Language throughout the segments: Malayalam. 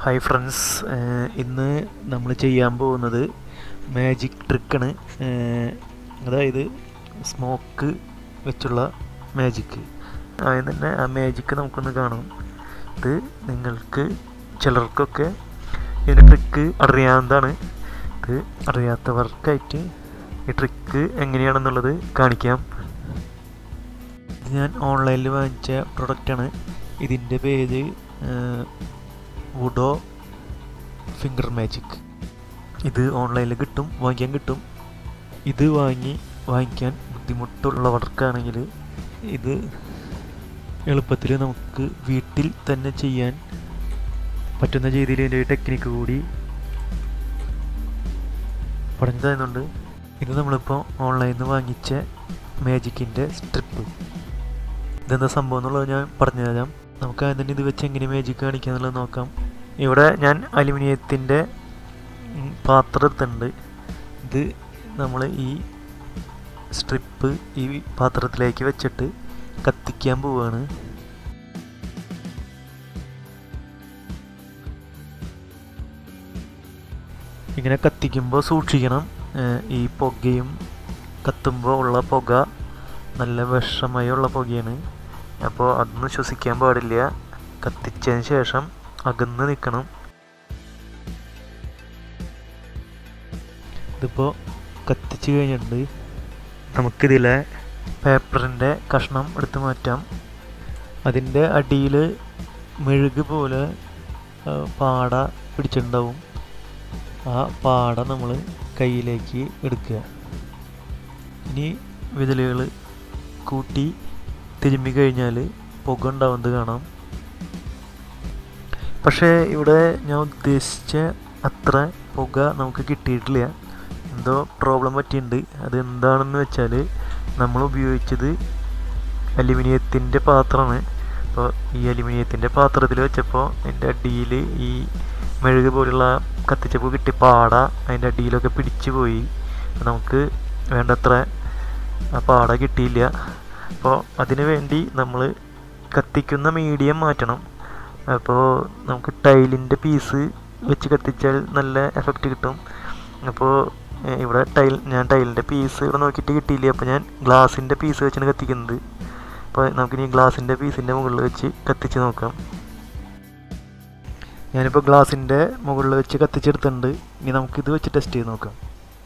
ഹായ് ഫ്രണ്ട്സ് ഇന്ന് നമ്മൾ ചെയ്യാൻ പോകുന്നത് മാജിക് ട്രിക്കാണ് അതായത് സ്മോക്ക് വെച്ചുള്ള മാജിക്ക് ആദ്യം തന്നെ ആ മാജിക്ക് നമുക്കൊന്ന് കാണാം ഇത് നിങ്ങൾക്ക് ചിലർക്കൊക്കെ ഇതിൻ്റെ ട്രിക്ക് അറിയാവുന്നതാണ് ഇത് അറിയാത്തവർക്കായിട്ട് ഈ ട്രിക്ക് എങ്ങനെയാണെന്നുള്ളത് കാണിക്കാം ഇത് ഞാൻ ഓൺലൈനിൽ വാങ്ങിച്ച പ്രൊഡക്റ്റാണ് ഇതിൻ്റെ പേര് വുഡോ ഫിംഗർ മാജിക് ഇത് ഓൺലൈനിൽ കിട്ടും വാങ്ങിക്കാൻ കിട്ടും ഇത് വാങ്ങി വാങ്ങിക്കാൻ ബുദ്ധിമുട്ടുള്ളവർക്കാണെങ്കിൽ ഇത് എളുപ്പത്തിൽ നമുക്ക് വീട്ടിൽ തന്നെ ചെയ്യാൻ പറ്റുന്ന രീതിയിൽ ഇതിൻ്റെ ടെക്നിക്ക് കൂടി പഠിച്ചു തരുന്നുണ്ട് ഇത് നമ്മളിപ്പോൾ ഓൺലൈനിൽ നിന്ന് വാങ്ങിച്ച മാജിക്കിൻ്റെ സ്ട്രിപ്പ് ഇതെന്താ സംഭവം എന്നുള്ളത് ഞാൻ പറഞ്ഞു തരാം നമുക്ക് ആദ്യം തന്നെ ഇത് വെച്ച് എങ്ങനെ മാജിക് കാണിക്കുക എന്നുള്ളത് നോക്കാം ഇവിടെ ഞാൻ അലുമിനിയത്തിൻ്റെ പാത്രം എടുത്തിട്ടുണ്ട് ഇത് നമ്മൾ ഈ സ്ട്രിപ്പ് ഈ പാത്രത്തിലേക്ക് വെച്ചിട്ട് കത്തിക്കാൻ പോവുകയാണ് ഇങ്ങനെ കത്തിക്കുമ്പോൾ സൂക്ഷിക്കണം ഈ പുകയും കത്തുമ്പോൾ ഉള്ള പുക നല്ല വിഷമയുള്ള പുകയാണ് അപ്പോൾ അതൊന്നും ശ്വസിക്കാൻ പാടില്ല കത്തിച്ചതിന് ശേഷം അകന്ന് നിൽക്കണം ഇതിപ്പോൾ കത്തിച്ച് കഴിഞ്ഞിട്ടുണ്ട് നമുക്കിതിലെ പേപ്പറിൻ്റെ കഷ്ണം എടുത്ത് മാറ്റാം അതിൻ്റെ അടിയിൽ മെഴുക് പോലെ പാട പിടിച്ചിട്ടുണ്ടാവും ആ പാട നമ്മൾ കയ്യിലേക്ക് എടുക്കുക ഇനി വിതലുകൾ കൂട്ടി തിരുമ്മി കഴിഞ്ഞാൽ പുക ഉണ്ടാവുന്നത് കാണാം പക്ഷേ ഇവിടെ ഞാൻ ഉദ്ദേശിച്ച അത്ര പുക നമുക്ക് കിട്ടിയിട്ടില്ല എന്തോ പ്രോബ്ലം പറ്റിയിട്ടുണ്ട് അത് എന്താണെന്ന് വെച്ചാൽ നമ്മൾ ഉപയോഗിച്ചത് അലുമിനിയത്തിൻ്റെ പാത്രമാണ് അപ്പോൾ ഈ അലുമിനിയത്തിൻ്റെ പാത്രത്തിൽ വെച്ചപ്പോൾ അതിൻ്റെ അടിയിൽ ഈ മെഴുക് പോലുള്ള കത്തിച്ചപ്പോൾ കിട്ടിയ പാട അതിൻ്റെ അടിയിലൊക്കെ പിടിച്ചു പോയി നമുക്ക് വേണ്ടത്ര ആ പാട കിട്ടിയില്ല അപ്പോൾ അതിനു വേണ്ടി നമ്മൾ കത്തിക്കുന്ന മീഡിയം മാറ്റണം അപ്പോൾ നമുക്ക് ടൈലിൻ്റെ പീസ് വെച്ച് കത്തിച്ചാൽ നല്ല എഫക്റ്റ് കിട്ടും അപ്പോൾ ഇവിടെ ടൈൽ ഞാൻ ടൈലിൻ്റെ പീസ് ഇവിടെ നോക്കിയിട്ട് കിട്ടിയില്ല അപ്പോൾ ഞാൻ ഗ്ലാസിൻ്റെ പീസ് വെച്ചാണ് കത്തിക്കുന്നത് അപ്പോൾ നമുക്കിനി ഗ്ലാസിൻ്റെ പീസിൻ്റെ മുകളിൽ വെച്ച് കത്തിച്ച് നോക്കാം ഞാനിപ്പോൾ ഗ്ലാസിൻ്റെ മുകളിൽ വെച്ച് കത്തിച്ചെടുത്തിട്ടുണ്ട് ഇനി നമുക്കിത് വെച്ച് ടെസ്റ്റ് ചെയ്ത് നോക്കാം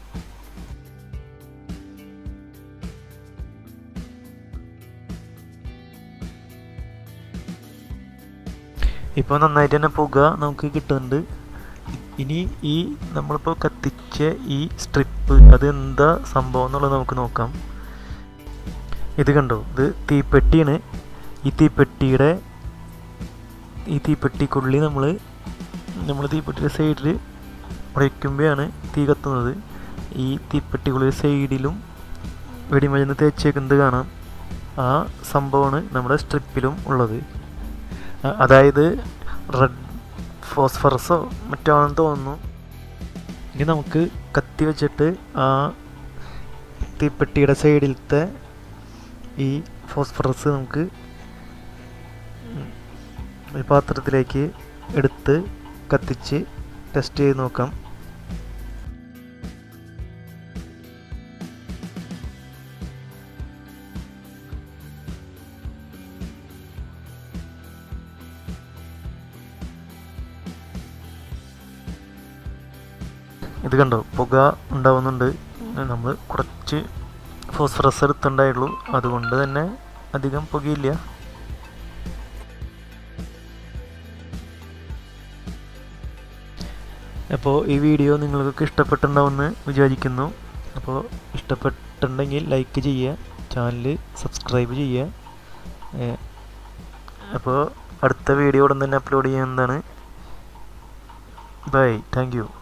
ഇപ്പോൾ നന്നായിട്ട് തന്നെ പുക നമുക്ക് കിട്ടുന്നുണ്ട് ഇനി ഈ നമ്മളിപ്പോൾ കത്തിച്ച ഈ സ്ട്രിപ്പ് അത് എന്താ സംഭവം എന്നുള്ളത് നമുക്ക് നോക്കാം ഇത് കണ്ടോ ഇത് തീപ്പെട്ടിയാണ് ഈ തീപ്പെട്ടിയുടെ ഈ തീപ്പെട്ടിക്കുള്ളിൽ നമ്മൾ നമ്മൾ തീപ്പെട്ടിയുടെ സൈഡിൽ ഉടയ്ക്കുമ്പോഴാണ് തീ കത്തുന്നത് ഈ തീപ്പെട്ടിക്കുള്ളിൽ സൈഡിലും വെടിമരുന്ന് തേച്ചേക്കുന്നത് കാണാം ആ സംഭവമാണ് നമ്മുടെ സ്ട്രിപ്പിലും ഉള്ളത് അതായത് റെഡ് ഫോസ്ഫറസോ മറ്റോ ആണെന്ന് തോന്നുന്നു ഇനി നമുക്ക് കത്തി വെച്ചിട്ട് ആ തീപ്പെട്ടിയുടെ സൈഡിലത്തെ ഈ ഫോസ്ഫറസ് നമുക്ക് ഈ പാത്രത്തിലേക്ക് എടുത്ത് കത്തിച്ച് ടെസ്റ്റ് ചെയ്ത് നോക്കാം ഇത് കണ്ടോ പുക ഉണ്ടാവുന്നുണ്ട് നമ്മൾ കുറച്ച് ഫോസ്ഫറസ് എടുത്തുണ്ടായുള്ളൂ അതുകൊണ്ട് തന്നെ അധികം പുകയില്ല അപ്പോൾ ഈ വീഡിയോ നിങ്ങൾക്കൊക്കെ ഇഷ്ടപ്പെട്ടിട്ടുണ്ടാവുമെന്ന് വിചാരിക്കുന്നു അപ്പോൾ ഇഷ്ടപ്പെട്ടിട്ടുണ്ടെങ്കിൽ ലൈക്ക് ചെയ്യുക ചാനൽ സബ്സ്ക്രൈബ് ചെയ്യുക അപ്പോൾ അടുത്ത വീഡിയോ ഉടൻ തന്നെ അപ്ലോഡ് ചെയ്യുന്നതാണ് ബൈ താങ്ക് യു